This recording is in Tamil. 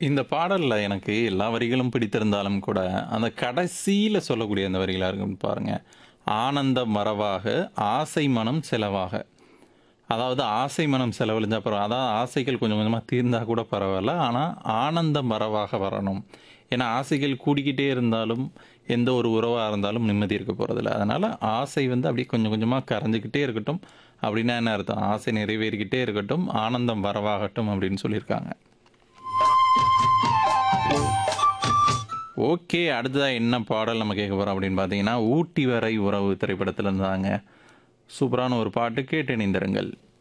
இந்த பாடல்ல எனக்கு எல்லா வரிகளும் பிடித்திருந்தாலும் கூட, அந்த கடைசியில சொல்லக்கூடிய அந்த வரிகளா இருக்கும் பாருங்க. "ஆனந்த மறவாக ஆசை மனம் செலவாக." அதாவது ஆசை மனம் செலவழிஞ்சா பரவா அதான் ஆசைகள் கொஞ்சம் கொஞ்சமா தீர்ந்தா கூட பரவால்ல. ஆனா, ஆனந்த மறவாக வரணும். ஏன்னா, ஆசைகள் கூடிக்கிட்டே இருந்தாலும், எந்த ஒரு உறவா இருந்தாலும் நிம்மதி இருக்க போறதில்ல. அதனால ஆசை வந்து அப்படியே கொஞ்சம் கொஞ்சமா கரைஞ்சுக்கிட்டே இருக்கட்டும். அப்படின்னா என்ன அர்த்தம்? ஆசை நிறைவேறிக்கிட்டே இருக்கட்டும், ஆனந்தம் வரவாகட்டும் அப்படின்னு சொல்லியிருக்காங்க. ஓகே. அடுத்ததா என்ன பாடல் நம்ம கேட்க போறோம் அப்படின்னு பார்த்தீங்கன்னா, "ஊட்டி வரை உறவு" திரைப்படத்திலிருந்து தாங்க. சூப்பரான ஒரு பாட்டு கேட்டு இணைந்திருங்கள்.